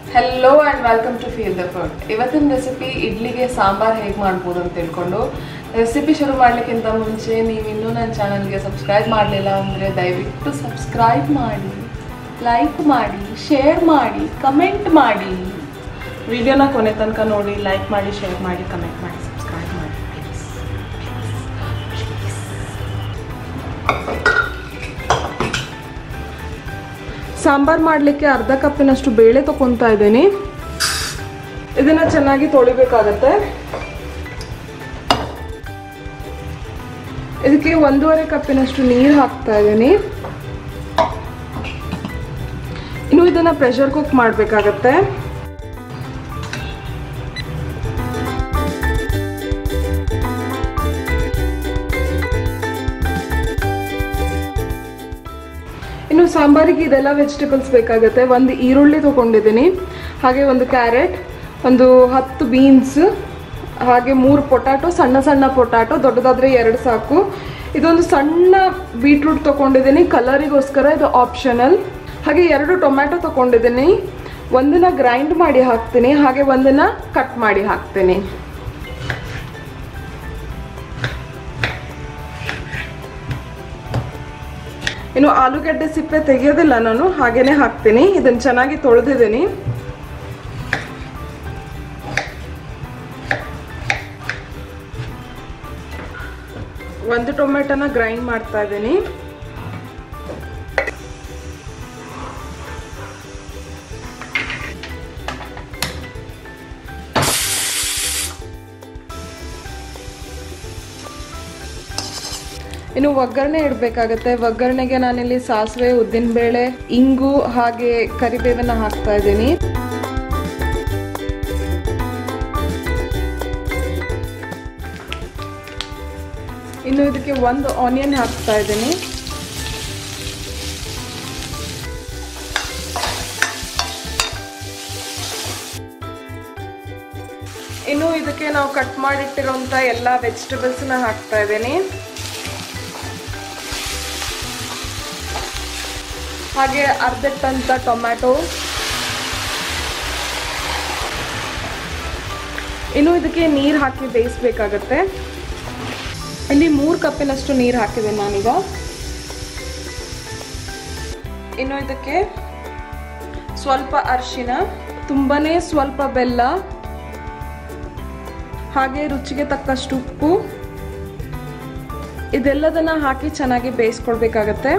hello and welcome to feel the food ಇವತ್ತಿನ recipe ಇಡ್ಲಿಗೆ ಸಾಂಬಾರ್ ಹೇಗೆ ಮಾಡ್ಬೋದು ಅಂತ ತಿಳ್ಕೊಂಡು ರೆಸಿಪಿ ಶುರು ಮಾಡ್ಲಿಕ್ಕಿಂತ ಮುಂಚೆ ನೀವು ಇನ್ನೂ ನನ್ನ ಚಾನಲ್ಗೆ ಸಬ್ಸ್ಕ್ರೈಬ್ ಮಾಡಲಿಲ್ಲ ಅಂದರೆ ದಯವಿಟ್ಟು ಸಬ್ಸ್ಕ್ರೈಬ್ ಮಾಡಿ ಲೈಕ್ ಮಾಡಿ ಶೇರ್ ಮಾಡಿ ಕಮೆಂಟ್ ಮಾಡಿ ವಿಡಿಯೋನ ಕೊನೆ ತನಕ ನೋಡಿ ಲೈಕ್ ಮಾಡಿ ಶೇರ್ ಮಾಡಿ ಕಮೆಂಟ್ ಮಾಡಿ ಸಬ್ಸ್ಕ್ರೈಬ್ ಮಾಡಿ ಪ್ಲೀಸ್ ಸಾಂಬಾರ್ ಮಾಡಲಿಕ್ಕೆ ಅರ್ಧ ಕಪ್ಪಿನಷ್ಟು ಬೇಳೆ ತಗೊತಾ ಇದ್ದೀನಿ ಇದನ್ನ ಚೆನ್ನಾಗಿ ತೊಳಿಬೇಕಾಗತ್ತೆ ಇದಕ್ಕೆ ಒಂದೂವರೆ ಕಪ್ಪಿನಷ್ಟು ನೀರು ಹಾಕ್ತಾ ಇದ್ದೀನಿ ಇನ್ನು ಇದನ್ನ ಪ್ರೆಷರ್ ಕುಕ್ ಮಾಡಬೇಕಾಗತ್ತೆ ಇನ್ನು ಸಾಂಬಾರಿಗೆ ಇದೆಲ್ಲ ವೆಜಿಟೇಬಲ್ಸ್ ಬೇಕಾಗುತ್ತೆ ಒಂದು ಈರುಳ್ಳಿ ತೊಗೊಂಡಿದ್ದೀನಿ ಹಾಗೆ ಒಂದು ಕ್ಯಾರೆಟ್ ಒಂದು ಹತ್ತು ಬೀನ್ಸ್ ಹಾಗೆ ಮೂರು ಪೊಟ್ಯಾಟೊ ಸಣ್ಣ ಸಣ್ಣ ಪೊಟ್ಯಾಟೊ ದೊಡ್ಡದಾದರೆ ಎರಡು ಸಾಕು ಇದೊಂದು ಸಣ್ಣ ಬೀಟ್ರೂಟ್ ತೊಗೊಂಡಿದ್ದೀನಿ ಕಲರಿಗೋಸ್ಕರ ಇದು ಆಪ್ಷನಲ್ ಹಾಗೆ ಎರಡು ಟೊಮ್ಯಾಟೊ ತೊಗೊಂಡಿದ್ದೀನಿ ಒಂದನ್ನ ಗ್ರೈಂಡ್ ಮಾಡಿ ಹಾಕ್ತೀನಿ ಹಾಗೆ ಒಂದನ್ನ ಕಟ್ ಮಾಡಿ ಹಾಕ್ತೀನಿ ಇನ್ನು ಆಲೂಗಡ್ಡೆ ಸಿಪ್ಪೆ ತೆಗೆಯೋದಿಲ್ಲ ನಾನು ಹಾಗೇನೆ ಹಾಕ್ತೀನಿ ಇದನ್ನು ಚೆನ್ನಾಗಿ ತೊಳೆದಿದ್ದೀನಿ ಒಂದು ಟೊಮೆಟೊನ ಗ್ರೈಂಡ್ ಮಾಡ್ತಾ ಇದ್ದೀನಿ ಇನ್ನು ಒಗ್ಗರಣೆ ಇಡಬೇಕಾಗತ್ತೆ ಒಗ್ಗರಣೆಗೆ ನಾನಿಲ್ಲಿ ಸಾಸಿವೆ ಉದ್ದಿನಬೇಳೆ ಇಂಗು ಹಾಗೆ ಕರಿಬೇವನ್ನ ಹಾಕ್ತಾ ಇದ್ದೀನಿ ಇನ್ನು ಇದಕ್ಕೆ ಒಂದು ಆನಿಯನ್ ಹಾಕ್ತಾ ಇದ್ದೀನಿ ಇನ್ನು ಇದಕ್ಕೆ ನಾವು ಕಟ್ ಮಾಡಿಟ್ಟಿರುವಂತ ಎಲ್ಲ ವೆಜಿಟೇಬಲ್ಸ್ನ ಹಾಕ್ತಾ ಇದ್ದೀನಿ ಹಾಗೆ ಅರ್ಧಟ್ಟಂತ ಟೊಮ್ಯಾಟೊ ಇನ್ನು ಇದಕ್ಕೆ ನೀರು ಹಾಕಿ ಬೇಯಿಸ್ಬೇಕಾಗತ್ತೆ ಇಲ್ಲಿ ಮೂರು ಕಪ್ಪಿನಷ್ಟು ನೀರು ಹಾಕಿದ್ದೀನಿ ನಾನೀಗ ಇನ್ನು ಇದಕ್ಕೆ ಸ್ವಲ್ಪ ಅರಿಶಿನ ತುಂಬಾನೇ ಸ್ವಲ್ಪ ಬೆಲ್ಲ ಹಾಗೆ ರುಚಿಗೆ ತಕ್ಕಷ್ಟು ಉಪ್ಪು ಇದೆಲ್ಲದನ್ನ ಹಾಕಿ ಚೆನ್ನಾಗಿ ಬೇಯಿಸ್ಕೊಳ್ಬೇಕಾಗತ್ತೆ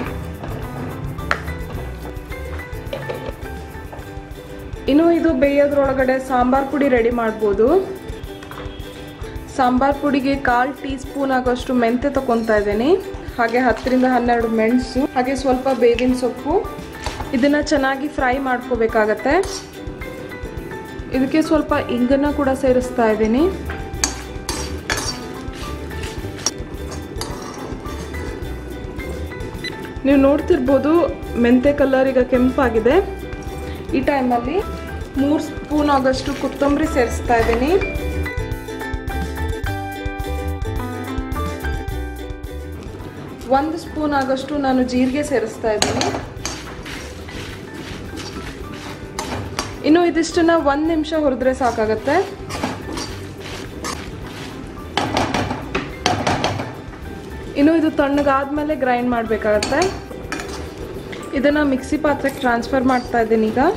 ಇನ್ನು ಇದು ಬೇಯೋದ್ರೊಳಗಡೆ ಸಾಂಬಾರ್ ಪುಡಿ ರೆಡಿ ಮಾಡ್ಬೋದು ಸಾಂಬಾರ್ ಪುಡಿಗೆ ಕಾಲು ಟೀ ಸ್ಪೂನ್ ಆಗೋಷ್ಟು ಮೆಂತೆ ತಗೊತಾ ಇದ್ದೀನಿ ಹಾಗೆ ಹತ್ತರಿಂದ ಹನ್ನೆರಡು ಮೆಣಸು ಹಾಗೆ ಸ್ವಲ್ಪ ಬೇವಿನ ಸೊಪ್ಪು ಇದನ್ನ ಚೆನ್ನಾಗಿ ಫ್ರೈ ಮಾಡ್ಕೋಬೇಕಾಗತ್ತೆ ಇದಕ್ಕೆ ಸ್ವಲ್ಪ ಇಂಗನ್ನ ಕೂಡ ಸೇರಿಸ್ತಾ ಇದ್ದೀನಿ ನೀವು ನೋಡ್ತಿರ್ಬೋದು ಮೆಂತೆ ಕಲರ್ ಈಗ ಕೆಂಪಾಗಿದೆ ಈ ಟೈಮಲ್ಲಿ ಮೂರು ಸ್ಪೂನ್ ಆಗೋಷ್ಟು ಕೊತ್ತಂಬರಿ ಸೇರಿಸ್ತಾ ಇದ್ದೀನಿ ಒಂದು ಸ್ಪೂನ್ ಆಗೋಷ್ಟು ನಾನು ಜೀರಿಗೆ ಸೇರಿಸ್ತಾ ಇದ್ದೀನಿ ಇನ್ನು ಇದಿಷ್ಟನ್ನ ಒಂದು ನಿಮಿಷ ಹುರಿದ್ರೆ ಸಾಕಾಗತ್ತೆ ಇನ್ನು ಇದು ತಣ್ಣಗಾದ್ಮೇಲೆ ಗ್ರೈಂಡ್ ಮಾಡಬೇಕಾಗತ್ತೆ ಇದನ್ನ ಮಿಕ್ಸಿ ಪಾತ್ರೆಗೆ ಟ್ರಾನ್ಸ್ಫರ್ ಮಾಡ್ತಾ ಇದ್ದೀನಿ ಈಗ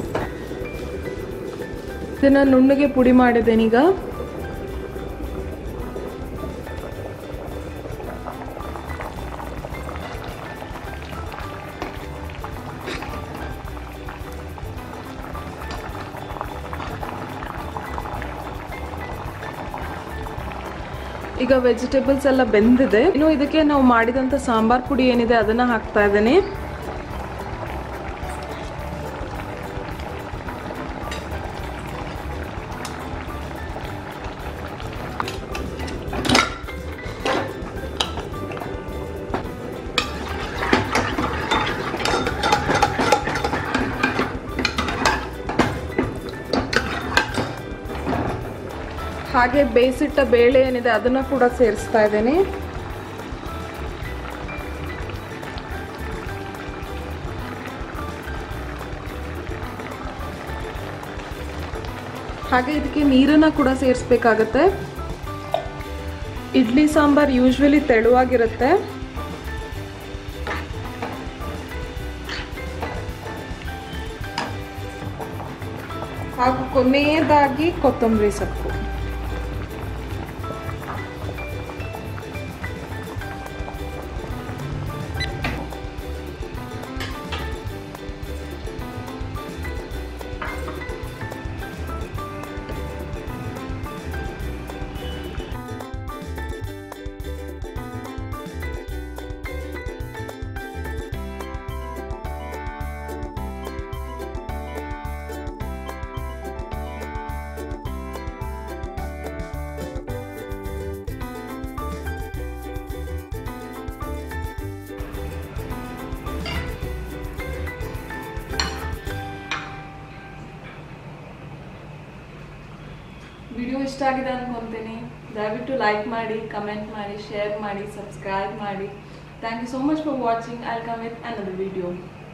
ಇದನ್ನ ನುಣ್ಣಗೆ ಪುಡಿ ಮಾಡಿದ್ದೇನೆ ಈಗ ಈಗ ವೆಜಿಟೇಬಲ್ಸ್ ಎಲ್ಲ ಬೆಂದಿದೆ ಇನ್ನು ಇದಕ್ಕೆ ನಾವು ಮಾಡಿದಂಥ ಸಾಂಬಾರ್ ಪುಡಿ ಏನಿದೆ ಅದನ್ನ ಹಾಕ್ತಾ ಇದ್ದೀನಿ ಹಾಗೆ ಬೇಯಿಸಿಟ್ಟ ಬೇಳೆ ಏನಿದೆ ಅದನ್ನು ಕೂಡ ಸೇರಿಸ್ತಾ ಇದ್ದೀನಿ ಹಾಗೆ ಇದಕ್ಕೆ ನೀರನ್ನು ಕೂಡ ಸೇರಿಸ್ಬೇಕಾಗತ್ತೆ ಇಡ್ಲಿ ಸಾಂಬಾರ್ ಯೂಶ್ವಲಿ ತೆಳುವಾಗಿರುತ್ತೆ ಹಾಗೂ ಕೊನೆಯದಾಗಿ ಕೊತ್ತಂಬರಿ ಸೊಪ್ಪು ವಿಡಿಯೋ ಇಷ್ಟ ಆಗಿದೆ ಅನ್ಕೊಂತೀನಿ ದಯವಿಟ್ಟು ಲೈಕ್ ಮಾಡಿ ಕಮೆಂಟ್ ಮಾಡಿ ಶೇರ್ ಮಾಡಿ ಸಬ್ಸ್ಕ್ರೈಬ್ ಮಾಡಿ thank you so much for watching I come with another video